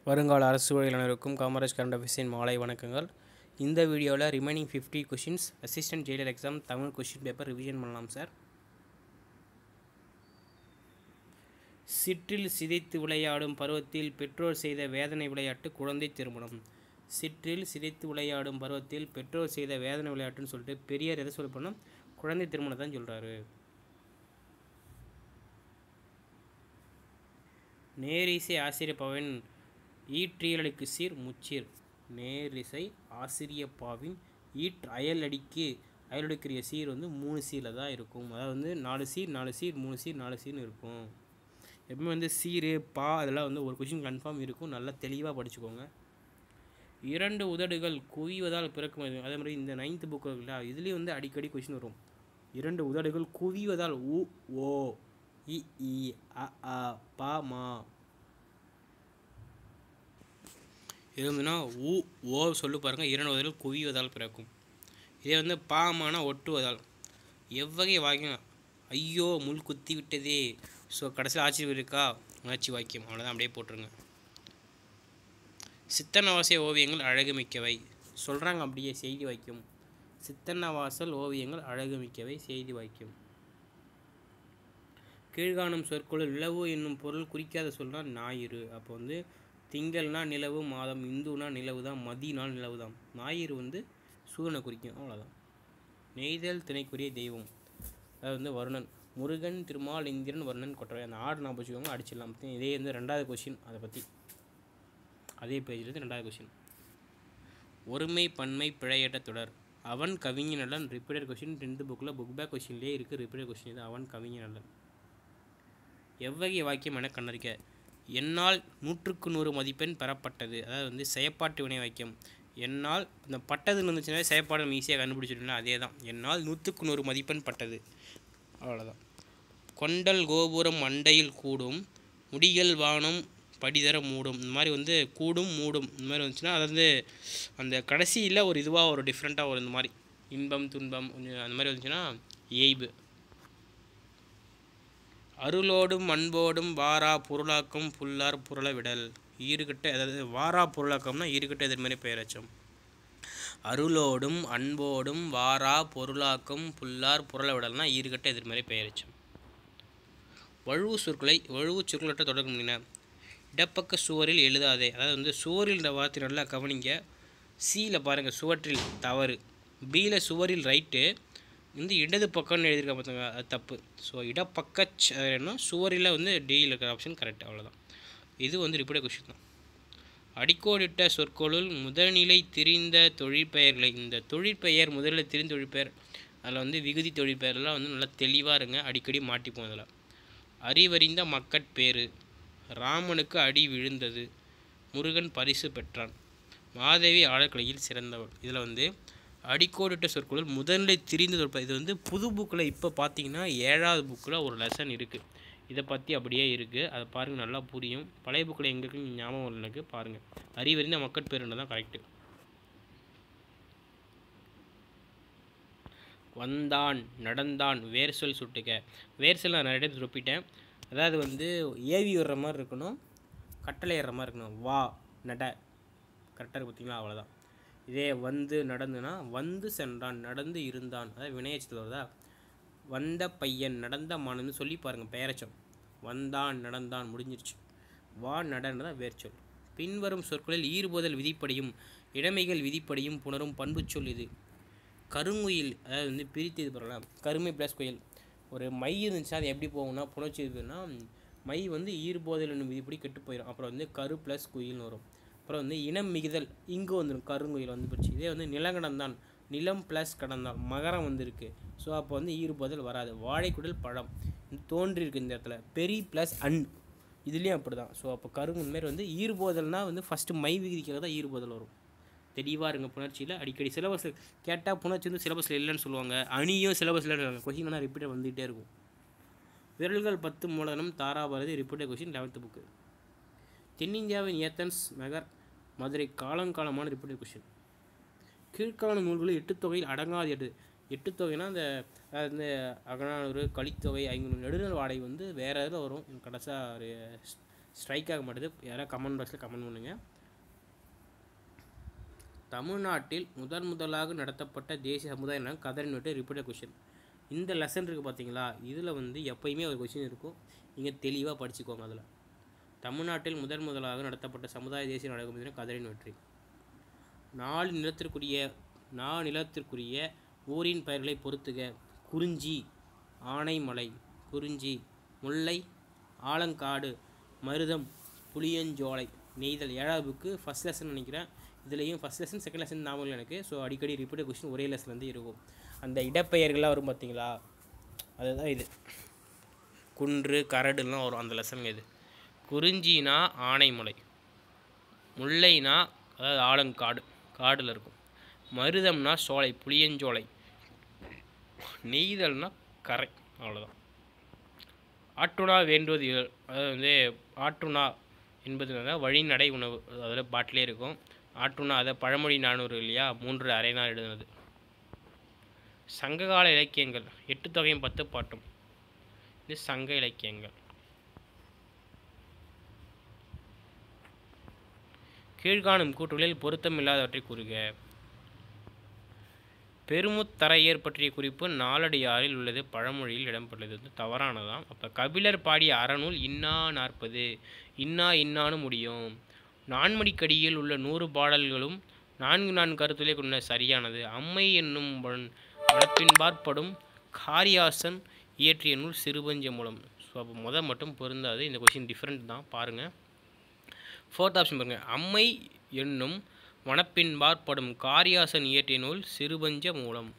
வருங்கால அரசு ஊழியர்களுக்கும் காமராஜ் கரண்ட் ஆஃபீஸின் மாலை வணக்கங்கள் இந்த வீடியோவில் remaining fifty questions assistant jailer exam Tamil question paper revision பண்ணலாம் சார் சிற்றில் சிதைத்து விளையாடும் பருவத்தில் பெற்றோர் செய்த வேதனை விளையாட்டு குழந்தை திருமணம் சிற்றில் சிதைத்து விளையாடும் பருவத்தில் பெற்றோர் செய்த வேதனை விளையாட்டுன்னு சொல்லிட்டு பெரியார் எதை சொல்ல போனால் குழந்தை திருமணம் தான் சொல்கிறாரு நேரிசை ஆசிரியப்பாவின் ஈற்றியலுக்கு சீர் முச்சீர் நேரிசை ஆசிரியப்பாவின் ஈட் அயலடிக்கு அயலடிக்கிற சீர் வந்து மூணு சீரில் தான் இருக்கும் அதாவது வந்து நாலு சீர் நாலு சீர் மூணு சீர் நாலு சீர்னு இருக்கும் எப்பவுமே வந்து சீர் பா அதெல்லாம் வந்து ஒரு கொஷின் கன்ஃபார்ம் இருக்கும் நல்லா தெளிவாக படிச்சுக்கோங்க இரண்டு உதடுகள் குவிவதால் பிறக்கும் அது- அதே மாதிரி இந்த நைன்த்து புக் இருக்குல்ல இதுலேயும் வந்து அடிக்கடி கொஷின் வரும் இரண்டு உதடுகள் குவிவதால் உ ஓ இ இ அ ஆ பா மா இது வந்துன்னா உ ஓ சொல்லு பாருங்க இரண்டு உதடுகள் குவிவதால் பிறக்கும் இதே வந்து பாமானா ஒட்டுவதால் எவ்வகை வாக்கியம் ஐயோ முள் குத்தி விட்டதே ஸோ கடைசியில் ஆட்சி இருக்கா உணர்ச்சி வாக்கியம் அவ்வளோதான் அப்படியே போட்டுருங்க சித்தன்னவாசிய ஓவியங்கள் அழகுமிக்கவை சொல்கிறாங்க அப்படியே செய்தி வாக்கியம் சித்தன்னவாசல் ஓவியங்கள் அழகுமிக்கவை செய்தி வாக்கியம் கீழ்காணும் சொற்களுள் நிலவு என்னும் பொருள் குறிக்காத சொல்னா ஞாயிறு அப்போ வந்து திங்கள்னா நிலவு மாதம் இந்துனா நிலவு தான் மதினா நிலவு தான் ஞாயிறு வந்து சூரியனை குறிக்கும் அவ்வளோதான் நெய்தல் திணைக்குரிய தெய்வம் அது வந்து வருணன் முருகன் திருமால் இந்திரன் வருணன் கொற்றவை அந்த ஆடு நான் வச்சுக்கோங்க அடிச்சிடலாம் இதே வந்து ரெண்டாவது கொஷின் அதை பற்றி அதே பேஜில் ரெண்டாவது கொஷின் ஒருமை பன்மை பிழையற்ற தொடர் அவன் கவிஞன் நல்லன் ரிப்பீட்டட் கொஷின் டென்த்து புக்கில் புக் பேக் கொஷின்லேயே இருக்குது ரிப்பீட்டட் கொஷின் இது அவன் கவிஞன் நல்லன் எவ்வகை வாக்கியம் என கண்டறிக்க என்னால் நூற்றுக்கு நூறு மதிப்பெண் பெறப்பட்டது அதாவது வந்து செயப்பாட்டு வினை வாக்கியம் என்னால் இந்த பட்டதுன்னு வந்துச்சுன்னா செயப்பாடு நம்ம ஈஸியாக கண்டுபிடிச்சிட்டோம்னா அதே தான் என்னால் நூற்றுக்கு நூறு மதிப்பெண் பட்டது அவ்வளோதான் கொண்டல் கோபுரம் அண்டையில் கூடும் முடிகள் வானம் படிதர மூடும் இந்த மாதிரி வந்து கூடும் மூடும் இந்த மாதிரி வந்துச்சுன்னா அது வந்து அந்த கடைசியில் ஒரு இதுவாக ஒரு டிஃப்ரெண்ட்டாக ஒரு இந்த மாதிரி இன்பம் துன்பம் கொஞ்சம் அந்த மாதிரி வந்துச்சுன்னா ஏய்பு அருளோடும் அன்போடும் வாரா பொருளாக்கம் புல்லார் புரள விடல் ஈறுகட்ட அதாவது வாரா பொருளாக்கம்னா ஈறுகட்ட எதிர்மறை பெயரச்சம் அருளோடும் அன்போடும் வாரா பொருளாக்கம் புல்லார் புரள விடல்னா ஈறுகட்ட எதிர்மறை பெயரச்சம் வழுவு சொற்களை வழுவு சொற்களற்ற தொடர்பு முன்ன இடப்பக்க சுவரில் எழுதாதே அதாவது வந்து சுவரில் இந்த வார்த்தை நல்லா கவனிங்க சியில் பாருங்கள் சுவற்றில் தவறு பியில் சுவரில் ரைட்டு வந்து இடது பக்கம்னு எழுதியிருக்க பார்த்தாங்க அது தப்பு ஸோ இடப்பக்க ச- என்ன சுவரில் வந்து டியில் இருக்கிற ஆப்ஷன் கரெக்ட் அவ்வளோதான் இது வந்து ரிப்பீட் கொஷின் தான் அடிக்கோடிட்ட சொற்களுள் முதல்நிலை திரிந்த தொழிற்பெயர்களை இந்த தொழிற்பெயர் முதலில் திரிந்த தொழிற்பெயர் அதில் வந்து விகுதி தொழிற்பெயர்லாம் வந்து நல்லா தெளிவாக இருங்க அடிக்கடி மாட்டிப்போம் அதில் அறிவறிந்த மக்கட்பேறு ராமனுக்கு அடி விழுந்தது முருகன் பரிசு பெற்றான் மாதேவி ஆழக்கலையில் சிறந்தவள் இதில் வந்து அடிக்கோடிட்ட சொற்களுள் முதல்ல திரிந்த தொழிற்ப இது வந்து புது புக்கில் இப்போ பார்த்தீங்கன்னா ஏழாவது புக்கில் ஒரு லெசன் இருக்குது இதை பற்றி அப்படியே இருக்குது அதை பாருங்கள் நல்லா புரியும் பழைய புக்கில் எங்கே இருக்குன்னு ஞாபகம் வரல எனக்கு பாருங்கள் அறிவறிந்த மக்கட்பேருன்னு தான் கரெக்டு வந்தான் நடந்தான் வேர் சொல் சுட்டுக்க வேர் சொல் நான் நிறைய இடத்துல ரொப்பிட்டேன் அதாவது வந்து ஏவி விடுற மாதிரி இருக்கணும் கட்டளை ஏறுற மாதிரி இருக்கணும் வா நட கரெக்டாக இருக்கு பார்த்தீங்களா அவ்வளோதான் இதே வந்து நடந்துனா வந்து சென்றான் நடந்து இருந்தான் அதாவது வினையச்சத்தில் வருதா வந்த பையன் நடந்த மானன்னு சொல்லி பாருங்கள் பெயரச்சம் வந்தான் நடந்தான் முடிஞ்சிருச்சு வா நடன்றதா வேர்ச்சொல் பின்வரும் சொற்களில் ஈறுபோதல் விதிப்படியும் இளமைகள் விதிப்படியும் புணரும் பண்புச் சொல் இது கருங்குயில் அதாவது வந்து பிரித்து இது பண்ணலாம் கருமை ப்ளஸ் குயில் ஒரு மை இருந்துச்சுன்னா அது எப்படி போகும்னா புணர்ச்சி இருக்குன்னா மை வந்து ஈர்போதல் என்னும் விதிப்படி கெட்டு போயிடும் அப்புறம் வந்து கரு ப்ளஸ் குயில்னு வரும் அப்புறம் வந்து இனம் மிகுதல் இங்கு வந்துடும் கருங்குயில் வந்து போச்சு இதே வந்து நிலங்கடந்தான் நிலம் ப்ளஸ் கடந்தான் மகரம் வந்திருக்கு ஸோ அப்போ வந்து ஈறுபோதல் வராது வாழைக்குடல் பழம் இது தோன்றியிருக்கு இந்த இடத்துல பெரி ப்ளஸ் அன் இதுலேயும் அப்படி தான் ஸோ அப்போ கருங்கு இந்த மாதிரி வந்து ஈறுபோதல்னால் வந்து ஃபஸ்ட்டு மை விதிக்கிறது தான் ஈறுபோதல் வரும் தெளிவாக இருங்க புணர்ச்சியில் அடிக்கடி சிலபஸ் கேட்டால் புணர்ச்சி வந்து சிலபஸில் இல்லைன்னு சொல்லுவாங்க அணியும் சிலபஸில் இருக்காங்க கொஷின் ஆனால் ரிப்பீட்டாக வந்துகிட்டே இருக்கும் விரல்கள் பத்து மூலதனம் Tharabharathi repeated question eleventh book தென்னிந்தியாவின் ஏத்தன்ஸ் மெகர் மதுரை காலங்காலமான ரிப்பீட்டட் கொஷின் கீழ்கால நூல்களில் எட்டு தொகையில் அடங்காது எட்டு எட்டு தொகைனா அந்த அதாவது இந்த அகநானூறு கலித்தொகை ஐங்குறு நெடுநல் வாடகை வந்து வேறு இதில் வரும் கடைசியாக ஒரு ஸ்ட்ரைக் ஆக மாட்டேது யாராவது கமெண்ட் பாக்ஸில் கமெண்ட் பண்ணுங்கள் தமிழ்நாட்டில் முதன் முதலாக நடத்தப்பட்ட தேசிய சமுதாய நலம் கதரின் விட்டு ரிப்பீட்டட் கொஷின் இந்த லெசன் இருக்குது பார்த்தீங்களா இதில் வந்து எப்பயுமே ஒரு கொஷின் இருக்கும் நீங்கள் தெளிவாக படிச்சுக்கோங்க அதில் தமிழ்நாட்டில் முதன் முதலாக நடத்தப்பட்ட சமுதாய தேசிய நாடகம் கதரின் வெற்றி நாலு நிலத்திற்குரிய நா நிலத்திற்குரிய ஊரின் பெயர்களை பொறுத்துக குறிஞ்சி ஆனைமலை குறிஞ்சி முல்லை ஆலங்காடு மருதம் புளியஞ்சோலை நெய்தல் ஏழாவது புக்கு ஃபஸ்ட் லெசன் நினைக்கிறேன் இதுலேயும் ஃபஸ்ட் லெசன் செகண்ட் லெசன் ஞாபகம் இல்லை எனக்கு ஸோ அடிக்கடி ரிப்பீட் கொஸ்டின் ஒரே லெசன்லேருந்து இருக்கும் அந்த இடப்பெயர்கள்லாம் வரும் பார்த்தீங்களா அதுதான் இது குன்று கரடுலாம் வரும் அந்த லெசனுங்க இது குறிஞ்சினா ஆனைமலை முல்லைனா அதாவது ஆலங்காடு காடில் இருக்கும் மருதம்னா சோலை புளியஞ்சோலை நெய்தல்னா கரை அவ்வளோதான் ஆட்டுணா வேண்டுவது இயல் அதாவது வந்து ஆட்டுணா என்பது வழிநடை உணவு அதில் பாட்டிலே இருக்கும் ஆட்டுணா அதை பழமொழி நானூறு இல்லையா மூன்று அரை நாள் எழுதுனது சங்ககால இலக்கியங்கள் எட்டு தொகையும் பத்து பாட்டும் இது சங்க இலக்கியங்கள் கீழ்காணும் கூற்றுகளில் பொருத்தமில்லாதவற்றை கூறுக பெருமுத்தரையர் பற்றிய குறிப்பு நாலடியாரில் உள்ளது பழமொழியில் இடம்பெற்றுள்ளது வந்து தவறானதாம் அப்போ கபிலர் பாடிய அறநூல் இன்னா நாற்பது இன்னா இன்னான்னு முடியும் நான்மடிக்கடியில் உள்ள நூறு பாடல்களும் நான்கு நான்கு கருத்துலே கொண்ட சரியானது அம்மை என்னும் வளப்பின்பாற்படும் காரியாசன் இயற்றிய நூல் சிறுபஞ்ச மூலம் ஸோ அப்போ முத மட்டும் பொருந்தாது இந்த கொஷின் டிஃப்ரெண்ட் தான் பாருங்கள் ஃபோர்த் ஆப்ஷன் பாருங்கள் அம்மை என்னும் வனப்பின்பாற்படும் காரியாசன் இயற்றிய நூல் சிறுபஞ்ச மூலம்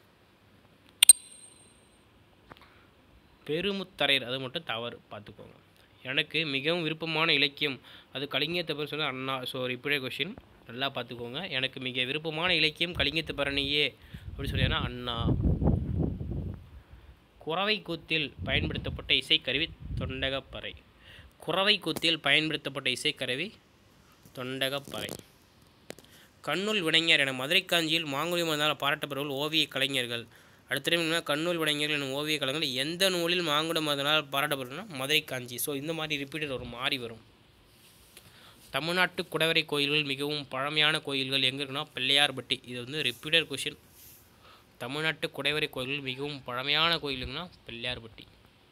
பெருமுத்தரையர் அது மட்டும் தவறு பார்த்துக்கோங்க எனக்கு மிகவும் விருப்பமான இலக்கியம் அது கலிங்கத்தை பேர் சொன்னால் அண்ணா ஸோ இப்படியே கொஷின் நல்லா பார்த்துக்கோங்க எனக்கு மிக விருப்பமான இலக்கியம் கலிங்கத்து பரணியே அப்படி சொல்லினா அண்ணா குறவை கூத்தில் பயன்படுத்தப்பட்ட இசைக்கருவி தொண்டகப்பறை குறவை கூத்தில் பயன்படுத்தப்பட்ட இசைக்கருவி தொண்டகப்பறை கண்ணுள் வினைஞர் என மதுரை காஞ்சியில் மாங்குடி மருந்தால் பாராட்டப்படுவர்கள் ஓவிய கலைஞர்கள் அடுத்த கண்ணூல் வினைஞர்கள் எனும் ஓவிய கலைஞர்கள் எந்த நூலில் மாங்குட மருந்தால் பாராட்டப்படுறதுனா மதுரை காஞ்சி ஸோ இந்த மாதிரி ரிப்பீட்டட் வரும் மாறி வரும் தமிழ்நாட்டு குடவரை கோயில்கள் மிகவும் பழமையான கோயில்கள் எங்கே இருக்குன்னா பிள்ளையார்பட்டி இது வந்து ரிப்பீட்டட் கொஷின் தமிழ்நாட்டு குடைவரை கோயில்கள் மிகவும் பழமையான கோயிலுங்கன்னா பிள்ளையார்பட்டி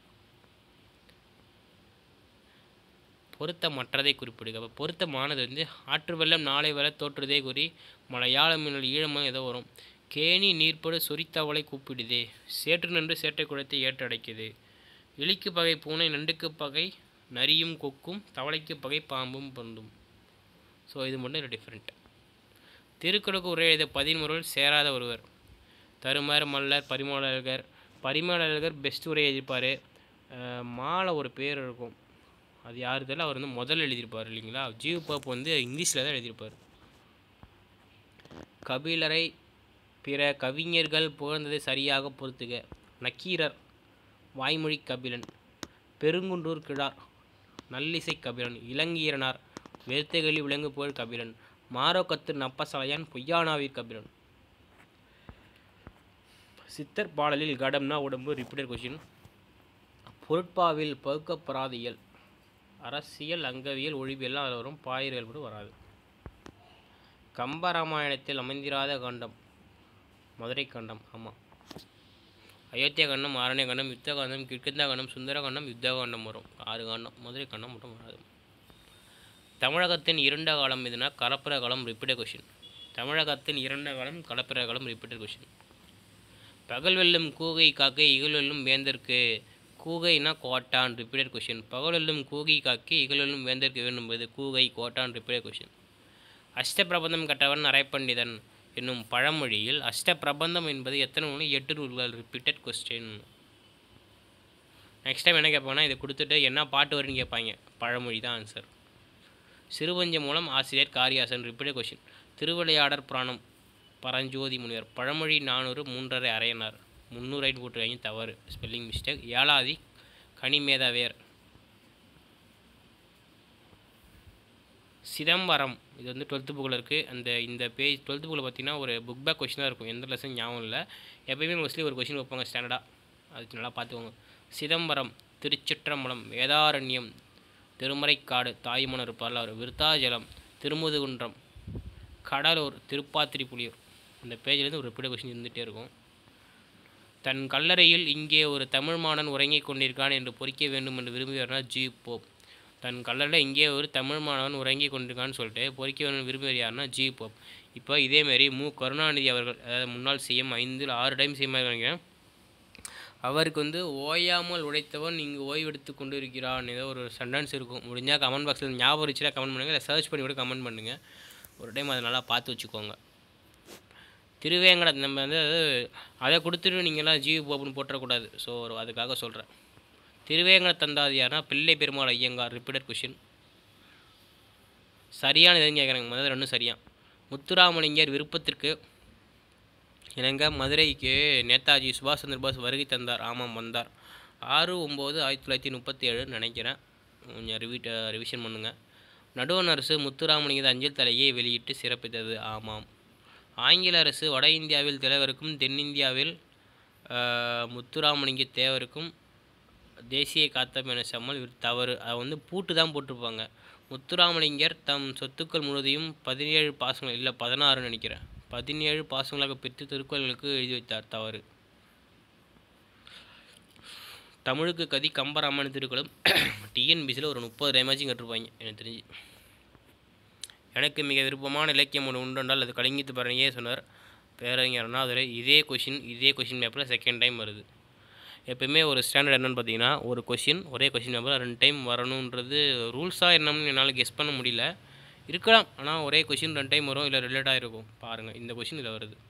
பொருத்தமற்றதை குறிப்பிடுக அப்போ பொருத்தமானது வந்து ஆற்று வெள்ளம் நாளை வர தோற்றுதே கூறி மலையாளம் மின்னல் ஈழமாக ஏதோ வரும் கேணி நீர்ப்படு சொரித்தவளை கூப்பிடுதே சேற்று நின்று சேற்றை குளத்தை ஏற்றடைக்குது எலிக்கு பகை பூனை நண்டுக்கு பகை நரியும் கொக்கும் தவளைக்கு பகை பாம்பும் பொருந்தும் ஸோ இது மட்டும் டிஃப்ரெண்ட் திருக்குறளுக்கு உரை எழுத பதின்முறையில் சேராத ஒருவர் தருமர் மல்லர் பரிமாளர்கள் பரிமாளர்கள் பெஸ்ட் உரை எழுதியிருப்பார் மாலை ஒரு பேர் இருக்கும் அது யாரு தெரியல அவர் வந்து முதல்ல எழுதியிருப்பார் இல்லைங்களா ஜீவ் பாப் வந்து இங்கிலீஷில் தான் எழுதியிருப்பார் கபிலரை பிற கவிஞர்கள் புகழ்ந்ததை சரியாக பொறுத்துக நக்கீரர் வாய்மொழி கபிலன் பெருங்குன்றூர் கிழார் நல்லிசை கபிலன் இளங்கீரனார் வெறுத்தைகளி விலங்கு புகழ் கபிலன் மாரோக்கத்து நப்பசலையான் பொய்யானாவீர் கபிலன் சித்தர் பாடலில் கடம்னா உடம்பு ரிப்பீட்டட் கொஷின் பொருட்பாவில் பகுக்கப்படாத இயல் அரசியல் அங்கவியல் ஒழிவியெல்லாம் அதில் வரும் பாயிர்கள் கூட வராது கம்பராமாயணத்தில் அமைந்திராத கண்டம் மதுரை கண்டம் ஆமாம் அயோத்தியா கண்டம் ஆரண்ய கண்டம் யுத்த கண்டம் கிட்கிந்தா கண்டம் சுந்தர கண்டம் யுத்த கண்டம் வரும் ஆறு கண்டம் மதுரை கண்டம் மட்டும் வராது தமிழகத்தின் இருண்ட காலம் எதுனா கலப்பர காலம் ரிப்பீட்டட் கொஷின் தமிழகத்தின் இருண்ட காலம் கலப்பர காலம் ரிப்பீட்டட் கொஷின் பகல் வெல்லும் கூகை காக்கை இகழ் வெல்லும் வேந்தற்கு கூகைனா கோட்டான் ரிப்பீட்டட் கொஷின் பகல் வெல்லும் கூகை காக்கை இகழ் வெல்லும் வேந்தற்கு வேண்டும்போது கூகை கோட்டான் ரிப்பீட்டட் கொஷின் அஷ்டபிரபந்தம் கற்றவன் அரைப்பண்டிதன் என்னும் பழமொழியில் அஷ்டபிரபந்தம் என்பது எத்தனை நூல் எட்டு நூல்கள் ரிப்பீட்டட் கொஸ்டின் நெக்ஸ்ட் டைம் என்ன கேட்பாங்கன்னா இதை கொடுத்துட்டு என்ன பாட்டு வரும்னு கேட்பாங்க பழமொழி தான் ஆன்சர் சிறுவஞ்ச மூலம் ஆசிரியர் காரியாசன் ரிப்பீட்டட் கொஷின் திருவிளையாடற் புராணம் பரஞ்சோதி முனிவர் பழமொழி நானூறு மூன்றரை அரையனார் முந்நூறு போட்டுருக்காங்க தவறு ஸ்பெல்லிங் மிஸ்டேக் ஏழாதி கனிமேதவேர் சிதம்பரம் இது வந்து டுவெல்த்து புக்கில் இருக்குது அந்த இந்த பேஜ் டுவெல்த்து புக்கில் பார்த்தீங்கன்னா ஒரு புக் பேக் கொஷினாக இருக்கும் எந்த லெசன் ஞாபகம் இல்லை எப்பயுமே மோஸ்ட்லி ஒரு கொஷின் வைப்பாங்க ஸ்டாண்டர்டாக அதுக்கு நல்லா பார்த்துக்கோங்க சிதம்பரம் திருச்சிற்றம்பலம் வேதாரண்யம் திருமறைக்காடு தாயுமன் இருப்பார்ல அவர் விருத்தாஜலம் திருமுதுகுன்றம் கடலூர் திருப்பாத்திரிப்புலியூர் இந்த பேஜ்லேருந்து ஒரு ரிப்பீட் கொஷின் இருந்துகிட்டே இருக்கும் தன் கல்லறையில் இங்கே ஒரு தமிழ் மாணவன் உறங்கிக் கொண்டிருக்கான் என்று பொறிக்க வேண்டும் என்று விரும்பியவர்னா ஜி போப் தன் கல்லறையில் இங்கே ஒரு தமிழ் மாணவன் உறங்கிக் கொண்டிருக்கான்னு சொல்லிட்டு பொறிக்க வேண்டும் விரும்பியவர் யாருன்னா ஜி போப் இப்போ இதேமாரி மு கருணாநிதி அவர்கள் அதாவது முன்னாள் சிஎம் ஐந்தில் ஆறு டைம் சிஎம் நினைக்கிறேன் அவருக்கு வந்து ஓயாமல் உழைத்தவன் இங்கு ஓய்வெடுத்து கொண்டு இருக்கிறான் ஏதோ ஒரு சென்டென்ஸ் இருக்கும் முடிஞ்சால் கமெண்ட் பாக்ஸில் ஞாபகம் இருந்துச்சுன்னா கமெண்ட் பண்ணுங்கள் இல்லை சர்ச் பண்ணி கூட கமெண்ட் பண்ணுங்கள் ஒரு டைம் அதை நல்லா பார்த்து வச்சுக்கோங்க திருவேங்கட நம்ம வந்து அது அதை கொடுத்துட்டு நீங்கள்லாம் ஜீவி போப்புன்னு போட்டுறக்கூடாது ஸோ அதுக்காக சொல்கிறேன் திருவேங்கட தந்தாதியார்னா பிள்ளை பெருமாள் ஐயங்கார் ரிப்பீட்டட் கொஷின் சரியான எதுன்னு கேட்குறாங்க முதல்ல ரெண்டும் சரியான் முத்துராமலிங்கர் விருப்பத்திற்கு இணங்க மதுரைக்கு நேதாஜி சுபாஷ் சந்திர போஸ் வருகை தந்தார் ஆமாம் வந்தார் ஆறு ஒம்பது ஆயிரத்தி தொள்ளாயிரத்தி முப்பத்தி ஏழுன்னு நினைக்கிறேன் கொஞ்சம் ரிவீட் ரிவிஷன் பண்ணுங்கள் நடுவண் அரசு முத்துராமலிங்கத அஞ்சல் தலையை வெளியிட்டு சிறப்பித்தது ஆமாம் ஆங்கில அரசு வட இந்தியாவில் திலகருக்கும் தென்னிந்தியாவில் ஆஹ், முத்துராமலிங்க தேவருக்கும் தேசிய காத்தம் என செம்மல் இவர் தவறு அதை வந்து பூட்டு தான் போட்டிருப்பாங்க முத்துராமலிங்கர் தம் சொத்துக்கள் முழுவதையும் பதினேழு பாசங்கள் இல்லை பதினாறுன்னு நினைக்கிறேன் பதினேழு பாசங்களாக பிரித்து திருக்குறளுக்கு எழுதி வைத்தார் தவறு தமிழுக்கு கதி கம்பராமாயண திருக்குறளும் டிஎன்பிசியில் ஒரு முப்பது டைமாச்சும் கட்டிருப்பாங்க எனக்கு தெரிஞ்சு எனக்கு மிக விருப்பமான இலக்கியம் ஒன்று உண்டுண்டால் அது கலிங்கத்து பரணியே சொன்னார் பேரறிஞர் அண்ணாதுரை இதே கொஷின் இதே கொஷின் பேப்பரில் செகண்ட் டைம் வருது எப்பயுமே ஒரு ஸ்டாண்டர்ட் என்னன்னு பார்த்தீங்கன்னா ஒரு கொஷின் ஒரே கொஷின் பேப்பர் ரெண்டு டைம் வரணுன்றது ரூல்ஸாக என்னன்னு என்னால் கெஸ் பண்ண முடியல இருக்கலாம் ஆனால் ஒரே கொஷின் ரெண்டு டைம் வரும் இல்லை ரிலேட்டாக இருக்கும் பாருங்கள் இந்த கொஷின் இதில் வருது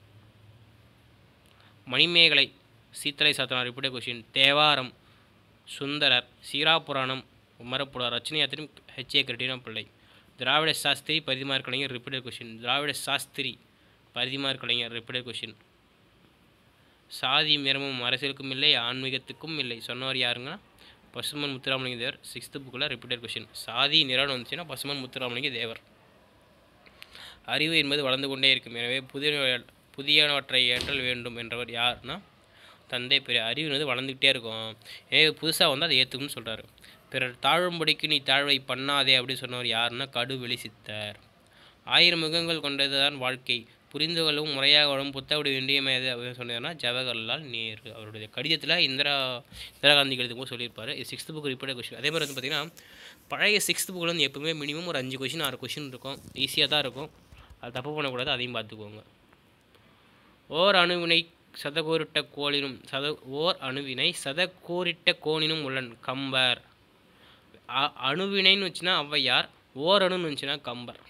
மணிமேகலை சீத்தலை சாத்தனார் ரிப்பீட்டட் கொஷின் தேவாரம் சுந்தரர் சீராபுராணம் உமரப்புடார் ரச்சனையாத்திரம் H A Krishna Pillai Dravida Sastri Parithimar Kalaignar repeated question Dravida Sastri Parithimar Kalaignar repeated question சாதி மிரமும் அரசியலுக்கும் இல்லை ஆன்மீகத்துக்கும் இல்லை சொன்னவர் யாருங்கன்னா பசுமன் முத்துராமலிங்க தேவர் சிக்ஸ்த்து புக்கில் ரிப்பீட்டட் கொஷின் சாதி நிறம் வந்துச்சுன்னா பசுமன் முத்துராமலிங்க தேவர் அறிவு என்பது வளர்ந்து கொண்டே இருக்கும் எனவே புதிய புதியனவற்றை ஏற்றல் வேண்டும் என்றவர் யார்னா தந்தை பெரிய அறிவு என்பது வளர்ந்துக்கிட்டே இருக்கும் எனவே புதுசாக வந்து அதை ஏற்றுக்கணும்னு சொல்கிறாரு பிறர் தாழும்படிக்கு நீ தாழ்வை பண்ணாதே அப்படின்னு சொன்னவர் யாருன்னா கடுவெளி சித்தர் ஆயிரம் முகங்கள் கொண்டது தான் வாழ்க்கை புரிந்து கொள்ளவும் முறையாக வாழும் புத்தகடி வேண்டியமையாது அப்படின்னு சொன்னார்னா ஜவஹர்லால் நேரு அவருடைய கடிதத்தில் இந்திரா இந்திரா காந்தி எழுதும் போது சொல்லியிருப்பாரு இது சிக்ஸ்த் புக் ரிப்போர்ட் கொஷின் அதே மாதிரி வந்து பார்த்திங்கன்னா பழைய சிக்ஸ்த் புக்கில் வந்து எப்பவுமே மினிமம் ஒரு அஞ்சு கொஷின் ஆறு கொஷின் இருக்கும் ஈஸியாக தான் இருக்கும் அது தப்பு பண்ணக்கூடாது அதையும் பார்த்துக்கோங்க ஓர் அணுவினை சதகோரிட்ட கோளினும் சத ஓர் அணுவினை சதகோரிட்ட கோணினும் உள்ளன் கம்பர் அ- அணுவினைன்னு வச்சுன்னா ஔவையார் ஓர் அணுன்னு வந்துச்சுன்னா கம்பர்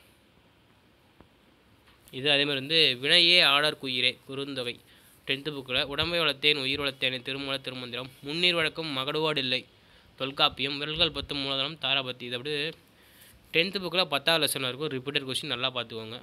இது அதே மாதிரி வந்து வினையே ஆடர் குயிரே குறுந்தொகை டென்த்து புக்கில் உடம்பை வளர்த்தேன் உயிர் வளர்த்தேன் திருமூல திருமந்திரம் முன்னீர் வழக்கம் மகடுவாடு இல்லை தொல்காப்பியம் விரல்கள் பத்து மூலதனம் தாராபத்தி இது அப்படி டென்த்து புக்கில் பத்தாவது லெசன் இருக்கும் ரிப்பீட்டட் கொஸ்டின் நல்லா பார்த்துக்கோங்க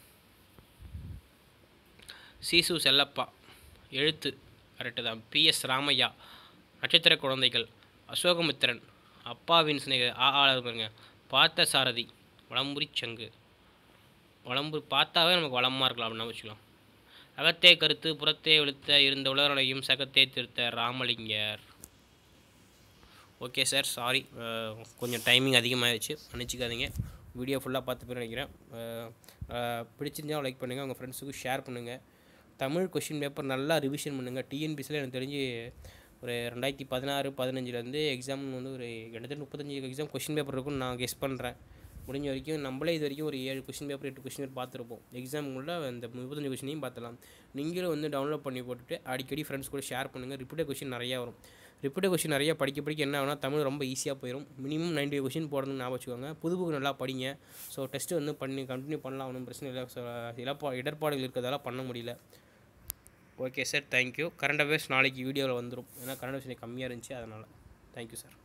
சீசு செல்லப்பா எழுத்து கரெக்டு தான் பிஎஸ் ராமையா நட்சத்திர குழந்தைகள் அசோகமித்திரன் அப்பாவின் சிநேக ஆ ஆ பாருங்க பார்த்த சாரதி வளம்புரி சங்கு வளம்பு பார்த்தாவே நமக்கு வளமாக இருக்கலாம் அப்படின்னு வச்சுக்கலாம் அகத்தே கருத்து புறத்தே வெளுத்த இருந்த உலகனையும் சகத்தே திருத்த ராமலிங்கர் ஓகே சார் சாரி கொஞ்சம் டைமிங் அதிகமாகிடுச்சு மன்னிச்சிக்காதீங்க வீடியோ ஃபுல்லாக பார்த்து போய் நினைக்கிறேன் அஹ், அஹ், பிடிச்சிருந்தா லைக் பண்ணுங்கள் உங்கள் ஃப்ரெண்ட்ஸுக்கும் ஷேர் பண்ணுங்கள் தமிழ் கொஷின் பேப்பர் நல்லா ரிவிஷன் பண்ணுங்கள் டிஎன்பிசியில் எனக்கு தெரிஞ்சு ஒரு ரெண்டாயிரத்தி பதினாறு பதினஞ்சுலேருந்து எக்ஸாம் வந்து ஒரு கிட்டத்தட்ட முப்பத்தஞ்சு எக்ஸாம் கொஷின் பேப்பர் இருக்கும்னு நான் கெஸ் பண்ணுறேன் முடிஞ்ச வரைக்கும் நம்மளே இது வரைக்கும் ஒரு ஏழு கொஷின் பேப்பர் எட்டு கொஷின் பேப்பர் பார்த்துருப்போம் எக்ஸாமுக்குள்ள அந்த முப்பத்தஞ்சு கொஷினையும் பார்த்தலாம் நீங்களும் வந்து டவுன்லோட் பண்ணி போட்டுட்டு அடிக்கடி ஃப்ரெண்ட்ஸ் கூட ஷேர் பண்ணுங்கள் ரிப்பீட்டட் கொஷின் நிறையா வரும் ரிப்பீட்டட் கொஷின் நிறையா படிக்க படிக்க என்ன ஆகுனா தமிழ் ரொம்ப ஈஸியாக போயிடும் மினிமம் நைன்டி கொஷின் போடணும்னு ஞாபகம் வச்சுக்கோங்க புது புக்கு நல்லா படிங்க ஸோ டெஸ்ட்டு வந்து பண்ணி கண்டினியூ பண்ணலாம் ஒன்றும் பிரச்சனை இல்லை ஸோ இழப்பா இடர்பாடுகள் இருக்கிறதால பண்ண முடியல okay sir thank you current affairs நாளைக்கு வீடியோவில் வந்துடும் ஏன்னா கரண்ட் அஃபேர்ஸ் கம்மியாக இருந்துச்சு அதனால் தேங்க்யூ சார்